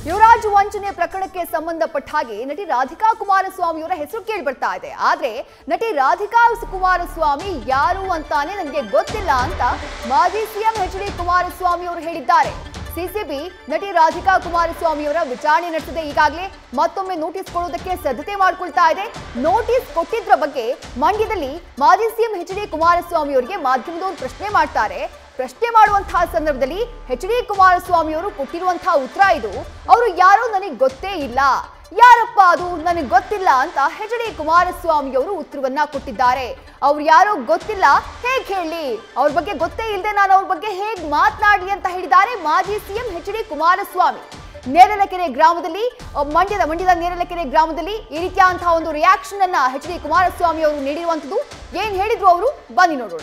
ಯುವರಾಜ್ ವಂಚನೆ ಪ್ರಕರಣಕ್ಕೆ ಸಂಬಂಧಪಟ್ಟ ಹಾಗೆ ನಟಿ ರಾಧಿಕಾ ಕುಮಾರಸ್ವಾಮಿಯವರ ಹೆಸರು ಕೇಳಿ ಬರ್ತಾ ಇದೆ ಆದ್ರೆ ನಟಿ ರಾಧಿಕಾ ಕುಮಾರಸ್ವಾಮಿ ಯಾರು ಅಂತಾನೆ ನನಗೆ ಗೊತ್ತಿಲ್ಲ ಅಂತ ಮಾಜಿ ಸಿಎಂ ಎಚ್ ಡಿ ಕುಮಾರಸ್ವಾಮಿ ಅವರು ಹೇಳಿದ್ದಾರೆ ಸಿಸಿಬಿ ನಟಿ ರಾಧಿಕಾ ಕುಮಾರಸ್ವಾಮಿಯವರ ವಿಚಾರಣೆ ನಡೆಸಿದೆ ಈಗಾಗಲೇ ಮತ್ತೊಮ್ಮೆ ನೋಟಿಸ್ ಕೊಡುವುದಕ್ಕೆ ಸಿದ್ಧತೆ ಮಾಡಿಕೊಳ್ತಾ ಇದೆ ನೋಟಿಸ್ ಕೊಟ್ಟಿದ್ರ ಬಗ್ಗೆ ಮಂಡ್ಯದಲ್ಲಿ ಮಾಜಿ ಸಿಎಂ ಎಚ್ ಡಿ ಕುಮಾರಸ್ವಾಮಿ ಅವರಿಗೆ ಮಾಧ್ಯಮದವರು ಪ್ರಶ್ನೆ ಮಾಡ್ತಾರೆ ಪ್ರಶ್ನೆ ಮಾಡುವಂತಹ ಸಂದರ್ಭದಲ್ಲಿ ಎಚ್ ಡಿ ಕುಮಾರಸ್ವಾಮಿ ಅವರು ಕೊಟ್ಟಿರುವಂತಹ ಉತ್ತರ ಇದು ಅವರು ಯಾರೋ ನನಗೆ ಗೊತ್ತೇ ಇಲ್ಲ ಯಾರಪ್ಪ ಅದು ನನಗೆ ಗೊತ್ತಿಲ್ಲ ಅಂತ ಎಚ್ ಡಿ ಕುಮಾರಸ್ವಾಮಿ ಅವರು ಉತ್ತರವನ್ನ ಕೊಟ್ಟಿದ್ದಾರೆ ಅವ್ರು ಯಾರೋ ಗೊತ್ತಿಲ್ಲ ಹೇಗ್ ಹೇಳಿ ಅವ್ರ ಬಗ್ಗೆ ಗೊತ್ತೇ ಇಲ್ಲದೆ ನಾನು ಅವ್ರ ಬಗ್ಗೆ ಹೇಗ್ ಮಾತನಾಡ್ಲಿ ಅಂತ ಹೇಳಿದ್ದಾರೆ ಮಾಜಿ CM H D Kumaraswamy Neralakere ಗ್ರಾಮದಲ್ಲಿ ಅ, ಮಂಡ್ಯದ ಮಂಡ್ಯದ ನೇರಲಕೆರೆ ಗ್ರಾಮದಲ್ಲಿ ಈ ರೀತಿಯಾದಂತಹ ಒಂದು ರಿಯಾಕ್ಷನ್ ಅನ್ನ ಎಚ್ ಡಿ ಕುಮಾರಸ್ವಾಮಿ ಅವರು ನೀಡಿರುವಂತದ್ದು ಏನ್ ಹೇಳಿದ್ರು ಅವರು ಬನ್ನಿ ನೋಡೋಣ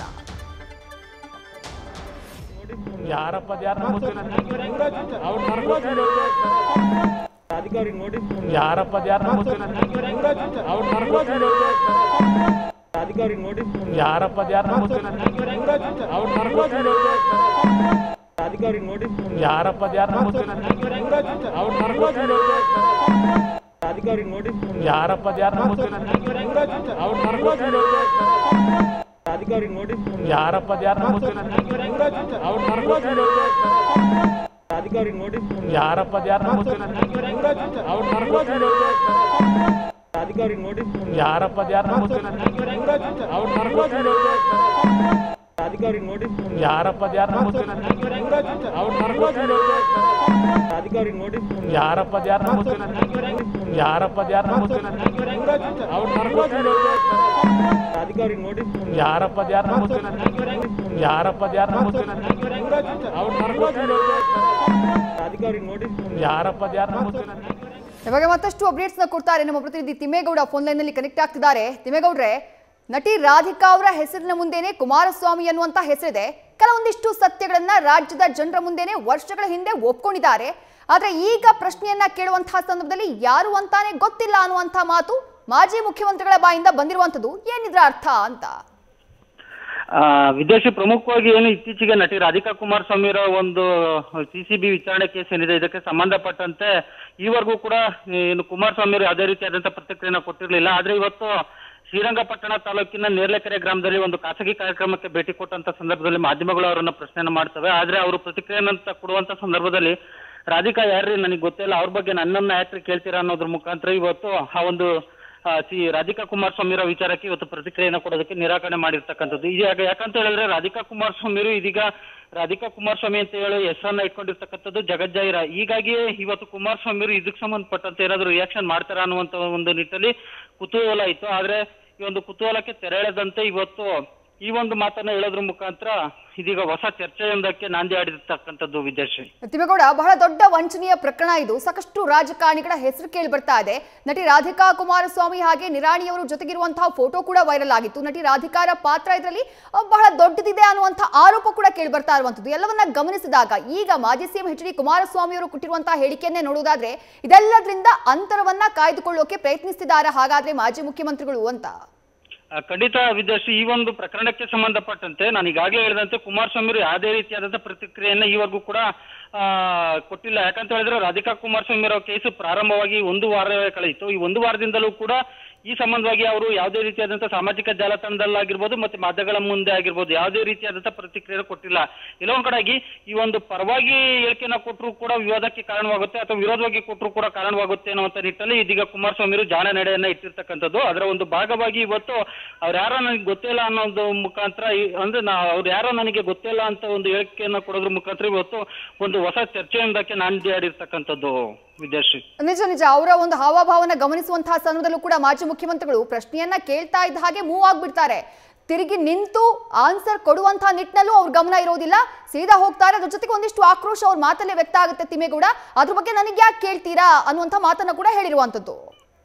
ಯಾರಪ್ಪ ಯಾರು ಗೊತ್ತಿಲ್ಲ ಅವ್ರು ನನಗೆ ಗೊತ್ತಿಲ್ಲ ಅಧಿಕಾರಿಗೆ ನೋಟಿಸ್ ಯಾರಪ್ಪ ಯಾರು ಗೊತ್ತಿಲ್ಲ ಅವ್ರು ನನಗೆ ಗೊತ್ತಿಲ್ಲ ಅಧಿಕಾರಿಗೆ ನೋಟಿಸ್ ಯಾರಪ್ಪ ಯಾರು ಗೊತ್ತಿಲ್ಲ ಅವ್ರು ನನಗೆ ಗೊತ್ತಿಲ್ಲ ಅಧಿಕಾರಿಗೆ ನೋಟಿಸ್ ಯಾರಪ್ಪ ಯಾರು ಗೊತ್ತಿಲ್ಲ ಅವ್ರು ನನಗೆ ಗೊತ್ತಿಲ್ಲ ಅಧಿಕಾರಿಗೆ ನೋಟಿಸ್ ಯಾರಪ್ಪ ಯಾರು ಗೊತ್ತಿಲ್ಲ ಅವ್ರು ನನಗೆ ಗೊತ್ತಿಲ್ಲ ಅಧಿಕಾರಿಗೆ ನೋಟಿಸ್ ಯಾರಪ್ಪ ಯಾರು ಗೊತ್ತಿಲ್ಲ ಅವ್ರು ನನಗೆ ಗೊತ್ತಿಲ್ಲ ಅಧಿಕಾರಿಗೆ ನೋಟಿಸ್ ಯಾರಪ್ಪ ಯಾರು ಗೊತ್ತಿಲ್ಲ ಅವ್ರು ನನಗೆ ಗೊತ್ತಿಲ್ಲ ಅಧಿಕಾರಿಗೆ ನೋಟಿಸ್ ಯಾರಪ್ಪ ಯಾರು ಗೊತ್ತಿಲ್ಲ ಅವ್ರು ನನಗೆ ಗೊತ್ತಿಲ್ಲ ಅಧಿಕಾರಿಗೆ ನೋಟಿಸ್ ಯಾರಪ್ಪ ಯಾರು ಗೊತ್ತಿಲ್ಲ ಅವ್ರು ನನಗೆ ಗೊತ್ತಿಲ್ಲ ಅಧಿಕಾರಿಗೆ ನೋಟಿಸ್ ಯಾರಪ್ಪ ಯಾರು ಗೊತ್ತಿಲ್ಲ ಯಾರಪ್ಪ ಯಾರು ಗೊತ್ತಿಲ್ಲ ಅವ್ರು ನನಗೆ ಗೊತ್ತಿಲ್ಲ ಅಧಿಕಾರಿಗೆ ನೋಟಿಸ್ ಯಾರಪ್ಪ ಯಾರು ಗೊತ್ತಿಲ್ಲ ಯಾರಪ್ಪ ಯಾರು ಗೊತ್ತಿಲ್ಲ ಅವ್ರು ನನಗೆ ಗೊತ್ತಿಲ್ಲ ಅಧಿಕಾರಿಗೆ ನೋಟಿಸ್ ಯಾರಪ್ಪ ಯಾರು ಗೊತ್ತಿಲ್ಲ ಇವಾಗ ಮತ್ತಷ್ಟು ಅಪ್ಡೇಟ್ಸ್ ನ ಕೊಡ್ತಾರೆ ನಮ್ಮ ಪ್ರತಿನಿಧಿ ತಿಮ್ಮೇಗೌಡ ಫೋನ್ ಲೈನ್ ನಲ್ಲಿ ಕನೆಕ್ಟ್ ಆಗ್ತಿದ್ದಾರೆ ತಿಮ್ಮೇಗೌಡ್ರೆ ನಟಿ ರಾಧಿಕಾ ಅವರ ಹೆಸರಿನ ಮುಂದೆನೆ ಕುಮಾರಸ್ವಾಮಿ ಅನ್ನುವಂತ ಹೆಸರಿದೆ ಕೆಲವೊಂದಿಷ್ಟು ಸತ್ಯಗಳನ್ನ ರಾಜ್ಯದ ಜನರ ಮುಂದೆನೆ ವರ್ಷಗಳ ಹಿಂದೆ ಒಪ್ಕೊಂಡಿದ್ದಾರೆ ಆದ್ರೆ ಈಗ ಪ್ರಶ್ನೆಯನ್ನ ಕೇಳುವಂತಹ ಸಂದರ್ಭದಲ್ಲಿ ಯಾರು ಅಂತಾನೆ ಗೊತ್ತಿಲ್ಲ ಅನ್ನುವಂಥ ಮಾತು ಮಾಜಿ ಮುಖ್ಯಮಂತ್ರಿಗಳ ಬಾಯಿಂದ ಬಂದಿರುವಂತದ್ದು ಏನಿದ್ರ ಅರ್ಥ ಅಂತ ಆ, ವಿದೇಶಿ ಪ್ರಮುಖವಾಗಿ ಏನು ಇತ್ತೀಚೆಗೆ ನಟಿ ರಾಧಿಕಾ ಕುಮಾರಸ್ವಾಮಿ ಅವರ ಒಂದು ಸಿ ಸಿ ಬಿ ವಿಚಾರಣೆ ಕೇಸ್ ಏನಿದೆ ಇದಕ್ಕೆ ಸಂಬಂಧಪಟ್ಟಂತೆ ಈವರೆಗೂ ಕೂಡ ಏನು ಕುಮಾರಸ್ವಾಮಿ ಅವರು ಯಾವುದೇ ರೀತಿಯಾದಂತಹ ಪ್ರತಿಕ್ರಿಯೆನ ಕೊಟ್ಟಿರಲಿಲ್ಲ ಆದ್ರೆ ಇವತ್ತು ಶ್ರೀರಂಗಪಟ್ಟಣ ತಾಲೂಕಿನ ನೇರ್ಲೆಕೆರೆ ಗ್ರಾಮದಲ್ಲಿ ಒಂದು ಖಾಸಗಿ ಕಾರ್ಯಕ್ರಮಕ್ಕೆ ಭೇಟಿ ಕೊಟ್ಟಂತ ಸಂದರ್ಭದಲ್ಲಿ ಮಾಧ್ಯಮಗಳು ಅವರನ್ನ ಪ್ರಶ್ನೆಯನ್ನ ಮಾಡ್ತವೆ ಆದ್ರೆ ಅವರು ಪ್ರತಿಕ್ರಿಯೆಯನ್ನ ಕೊಡುವಂತ ಸಂದರ್ಭದಲ್ಲಿ ರಾಧಿಕಾ ಯಾರ್ರಿ ನನಗೆ ಗೊತ್ತಿಲ್ಲ ಅವ್ರ ಬಗ್ಗೆ ನನ್ನನ್ನ ಯಾಕ್ರಿ ಕೇಳ್ತೀರಾ ಅನ್ನೋದ್ರ ಮುಖಾಂತರ ಇವತ್ತು ಆ ಒಂದು ಆ, ಸಿ ರಾಧಿಕಾ ಕುಮಾರಸ್ವಾಮಿ ಅವರ ವಿಚಾರಕ್ಕೆ ಇವತ್ತು ಪ್ರತಿಕ್ರಿಯೆಯನ್ನು ಕೊಡೋದಕ್ಕೆ ನಿರಾಕರಣೆ ಮಾಡಿರ್ತಕ್ಕಂಥದ್ದು ಈಗ ಯಾಕಂತ ಹೇಳಿದ್ರೆ ರಾಧಿಕಾ ಕುಮಾರಸ್ವಾಮಿ ಅವರು ಇದೀಗ ರಾಧಿಕಾ ಕುಮಾರಸ್ವಾಮಿ ಅಂತ ಹೇಳಿ ಹೆಸರನ್ನ ಇಟ್ಕೊಂಡಿರ್ತಕ್ಕಂಥದ್ದು ಜಗಜ್ಜಾಹಿರ ಹೀಗಾಗಿ ಇವತ್ತು ಕುಮಾರಸ್ವಾಮಿ ಅವರು ಇದಕ್ಕೆ ಸಂಬಂಧಪಟ್ಟಂತೆ ಏನಾದ್ರು ರಿಯಾಕ್ಷನ್ ಮಾಡ್ತಾರ ಅನ್ನುವಂತ ಒಂದು ನಿಟ್ಟಲ್ಲಿ ಕುತೂಹಲ ಇತ್ತು ಆದ್ರೆ ಈ ಒಂದು ಕುತೂಹಲಕ್ಕೆ ತೆರೆ ಎಳೆದಂತೆ ಇವತ್ತು ಈ ಒಂದು ಮಾತನ್ನ ಹೇಳೋದ್ರ ಮುಖಾಂತರ ಇದೀಗ ಹೊಸ ಚರ್ಚೆಯೊಂದಕ್ಕೆ ನಾಂದಿ ಆಡಿರ್ತಕ್ಕಂಥದ್ದು ವಿದ್ಯಾಶ್ರೀ ತಿಮ್ಮೇಗೌಡ ಬಹಳ ದೊಡ್ಡ ವಂಚನೆಯ ಪ್ರಕರಣ ಇದು ಸಾಕಷ್ಟು ರಾಜಕಾರಣಿಗಳ ಹೆಸರು ಕೇಳಿ ಬರ್ತಾ ಇದೆ ನಟಿ ರಾಧಿಕಾ ಕುಮಾರಸ್ವಾಮಿ ಹಾಗೆ ನಿರಾಣಿಯವರು ಜೊತೆಗಿರುವಂತಹ ಫೋಟೋ ಕೂಡ ವೈರಲ್ ಆಗಿತ್ತು ನಟಿ ರಾಧಿಕಾರ ಪಾತ್ರ ಇದರಲ್ಲಿ ಅಹ್, ಬಹಳ ದೊಡ್ಡದಿದೆ ಅನ್ನುವಂಥ ಆರೋಪ ಕೂಡ ಕೇಳಿ ಬರ್ತಾ ಇರುವಂತದ್ದು ಎಲ್ಲವನ್ನ ಗಮನಿಸಿದಾಗ ಈಗ ಮಾಜಿ ಸಿಎಂ ಎಚ್ ಡಿ ಕುಮಾರಸ್ವಾಮಿ ಅವರು ಕೊಟ್ಟಿರುವಂತಹ ಹೇಳಿಕೆಯನ್ನೇ ನೋಡುವುದಾದ್ರೆ ಇದೆಲ್ಲದರಿಂದ ಅಂತರವನ್ನ ಕಾಯ್ದುಕೊಳ್ಳೋಕೆ ಪ್ರಯತ್ನಿಸ್ತಿದ್ದಾರೆ ಹಾಗಾದ್ರೆ ಮಾಜಿ ಮುಖ್ಯಮಂತ್ರಿಗಳು ಅಂತ ಆ, ಖಂಡಿತ ವಿದ್ಯಾರ್ಥಿ ಈ ಒಂದು ಪ್ರಕರಣಕ್ಕೆ ಸಂಬಂಧಪಟ್ಟಂತೆ ನಾನು ಈಗಾಗಲೇ ಹೇಳಿದಂತೆ ಕುಮಾರಸ್ವಾಮಿ ಅವರು ಯಾವುದೇ ರೀತಿಯಾದಂತಹ ಪ್ರತಿಕ್ರಿಯೆಯನ್ನ ಈವರೆಗೂ ಕೂಡ ಆ, ಕೊಟ್ಟಿಲ್ಲ ಯಾಕಂತ ಹೇಳಿದ್ರೆ ರಾಧಿಕಾ ಕುಮಾರಸ್ವಾಮಿ ಅವರ ಕೇಸು ಪ್ರಾರಂಭವಾಗಿ ಒಂದು ವಾರ ಕಳೆಯಿತು ಈ ಒಂದು ವಾರದಿಂದಲೂ ಕೂಡ ಈ ಸಂಬಂಧವಾಗಿ ಅವರು ಯಾವುದೇ ರೀತಿಯಾದಂತಹ ಸಾಮಾಜಿಕ ಜಾಲತಾಣದಲ್ಲಾಗಿರ್ಬೋದು ಮತ್ತೆ ಮಾಧ್ಯಮಗಳ ಮುಂದೆ ಆಗಿರ್ಬೋದು ಯಾವುದೇ ರೀತಿಯಾದಂತಹ ಪ್ರತಿಕ್ರಿಯೆ ಕೊಟ್ಟಿಲ್ಲ ಇಲ್ಲ ಒಂದ್ ಕಡೆಗೆ ಈ ಒಂದು ಪರವಾಗಿ ಹೇಳಿಕೆನ ಕೊಟ್ಟರು ಕೂಡ ವಿವಾದಕ್ಕೆ ಕಾರಣವಾಗುತ್ತೆ ಅಥವಾ ವಿರೋಧವಾಗಿ ಕೊಟ್ಟರು ಕೂಡ ಕಾರಣವಾಗುತ್ತೆ ಅನ್ನುವಂತ ನಿಟ್ಟಲ್ಲಿ ಇದೀಗ ಕುಮಾರಸ್ವಾಮಿ ಅವರು ಜಾಣ ನಡೆಯನ್ನ ಇಟ್ಟಿರ್ತಕ್ಕಂಥದ್ದು ಅದರ ಒಂದು ಭಾಗವಾಗಿ ಇವತ್ತು ಅವ್ರು ಯಾರೋ ನನಗೆ ಗೊತ್ತಿಲ್ಲ ಅನ್ನೋದು ಮುಖಾಂತರ ಈ- ಅಂದ್ರೆ ನಾ ಅವ್ರು ಯಾರೋ ನನಗೆ ಗೊತ್ತಿಲ್ಲ ಅಂತ ಒಂದು ಹೇಳಿಕೆಯನ್ನ ಕೊಡೋದ್ರ ಮುಖಾಂತರ ಇವತ್ತು ಒಂದು ಹೊಸ ಚರ್ಚೆಯೊಂದಕ್ಕೆ ನಾಂದಿ ಆಡಿರ್ತಕ್ಕಂಥದ್ದು ವಿದ್ಯಾಶ್ರೀ ನಿಜ ನಿಜ ಅವರ ಒಂದು ಹಾವಭಾವನ ಗಮನಿಸುವಂತಹ ಸಂದರ್ಭದಲ್ಲೂ ಕೂಡ ಮಾಜಿ ಮುಖ್ಯಮಂತ್ರಿಗಳು ಪ್ರಶ್ನೆಯನ್ನ ಕೇಳ್ತಾ ಇದ್ದ ಹಾಗೆ ಮೂವ್ ಆಗ್ಬಿಡ್ತಾರೆ ತಿರುಗಿ ನಿಂತು ಆನ್ಸರ್ ಕೊಡುವಂತಹ ನಿಟ್ಟಿನಲ್ಲೂ ಅವ್ರ ಗಮನ ಇರೋದಿಲ್ಲ ಸೀದಾ ಹೋಗ್ತಾರೆ ಅದ್ರ ಜೊತೆಗೆ ಒಂದಿಷ್ಟು ಆಕ್ರೋಶ ಅವ್ರ ಮಾತಲ್ಲೇ ವ್ಯಕ್ತ ಆಗುತ್ತೆ ತಿಮ್ಮೇಗೌಡ ಅದ್ರ ಬಗ್ಗೆ ನನಗೆ ಯಾಕೆ ಕೇಳ್ತೀರಾ ಅನ್ನುವಂಥ ಮಾತನ್ನ ಕೂಡ ಹೇಳಿರುವಂತದ್ದು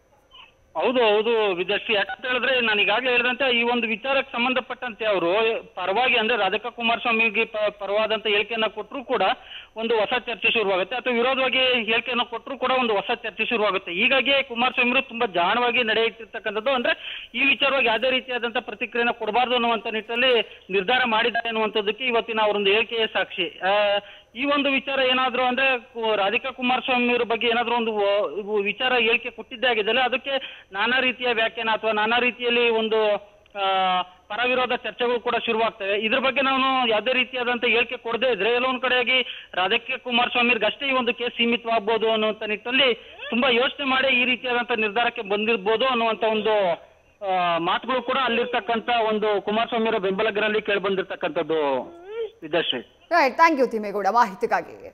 ಹೌದು ಹೌದು ವಿದ್ಯಾರ್ಥಿ ಯಾಕಂತ ಹೇಳಿದ್ರೆ ನಾನು ಈಗಾಗಲೇ ಹೇಳಿದಂತೆ ಈ ಒಂದು ವಿಚಾರಕ್ಕೆ ಸಂಬಂಧಪಟ್ಟಂತೆ ಅವರು ಪರವಾಗಿ ಅಂದ್ರೆ ರಾಧಿಕಾ ಕುಮಾರಸ್ವಾಮಿಗೆ ಪ- ಪರವಾದಂತ ಹೇಳಿಕೆಯನ್ನ ಕೊಟ್ಟರು ಕೂಡ ಒಂದು ಹೊಸ ಚರ್ಚೆ ಶುರುವಾಗುತ್ತೆ ಅಥವಾ ವಿರೋಧವಾಗಿ ಹೇಳಿಕೆಯನ್ನ ಕೊಟ್ಟರು ಕೂಡ ಒಂದು ಹೊಸ ಚರ್ಚೆ ಶುರುವಾಗುತ್ತೆ ಹೀಗಾಗಿ ಕುಮಾರಸ್ವಾಮಿ ಅವರು ತುಂಬಾ ಜಾಣವಾಗಿ ನಡೆಯುತ್ತಿರ್ತಕ್ಕಂಥದ್ದು ಅಂದ್ರೆ ಈ ವಿಚಾರವಾಗಿ ಯಾವುದೇ ರೀತಿಯಾದಂತ ಪ್ರತಿಕ್ರಿಯೆನ ಕೊಡಬಾರ್ದು ಅನ್ನುವಂತ ನಿಟ್ಟಲ್ಲಿ ನಿರ್ಧಾರ ಮಾಡಿದ್ದಾರೆ ಅನ್ನುವಂಥದ್ದಕ್ಕೆ ಇವತ್ತಿನ ಅವರೊಂದು ಹೇಳಿಕೆಯೇ ಸಾಕ್ಷಿ ಆ, ಈ ಒಂದು ವಿಚಾರ ಏನಾದ್ರು ಅಂದ್ರೆ ಕು- ರಾಧಿಕಾ ಕುಮಾರಸ್ವಾಮಿ ಅವರ ಬಗ್ಗೆ ಏನಾದ್ರು ಒಂದು ವ- ಇವು ವಿಚಾರ ಹೇಳಿಕೆ ಕೊಟ್ಟಿದ್ದೇ ಆಗಿದ್ದಲ್ಲ ಅದಕ್ಕೆ ನಾನಾ ರೀತಿಯ ವ್ಯಾಖ್ಯಾನ ಅಥವಾ ನಾನಾ ರೀತಿಯಲ್ಲಿ ಒಂದು ಆ, ಪರವಿರೋಧ ಚರ್ಚೆಗಳು ಕೂಡ ಶುರುವಾಗ್ತವೆ ಇದ್ರ ಬಗ್ಗೆ ನಾನು ಯಾವುದೇ ರೀತಿಯಾದಂತ ಹೇಳಿಕೆ ಕೊಡದೇ ಇದ್ರೆ ಎಲ್ಲೋ ಒಂದ್ ಕಡೆಯಾಗಿ ರಾಧಿಕಾ ಕುಮಾರಸ್ವಾಮಿ ಅಷ್ಟೇ ಈ ಒಂದು ಕೇಸ್ ಸೀಮಿತವಾಗಬಹುದು ಅನ್ನುವಂತ ನಿಟ್ಟಿನಲ್ಲಿ ತುಂಬಾ ಯೋಚನೆ ಮಾಡಿ ಈ ರೀತಿಯಾದಂತ ನಿರ್ಧಾರಕ್ಕೆ ಬಂದಿರ್ಬೋದು ಅನ್ನುವಂತ ಒಂದು ಆ, ಮಾತುಗಳು ಕೂಡ ಅಲ್ಲಿರ್ತಕ್ಕಂತ ಒಂದು ಕುಮಾರಸ್ವಾಮಿ ಅವರ ಬೆಂಬಲಿಗರಲ್ಲಿ ಕೇಳಿ ಬಂದಿರ್ತಕ್ಕಂಥದ್ದು Vidyashree right thank you Thimmegowda ಮಾಹಿತಿಗಾಗಿ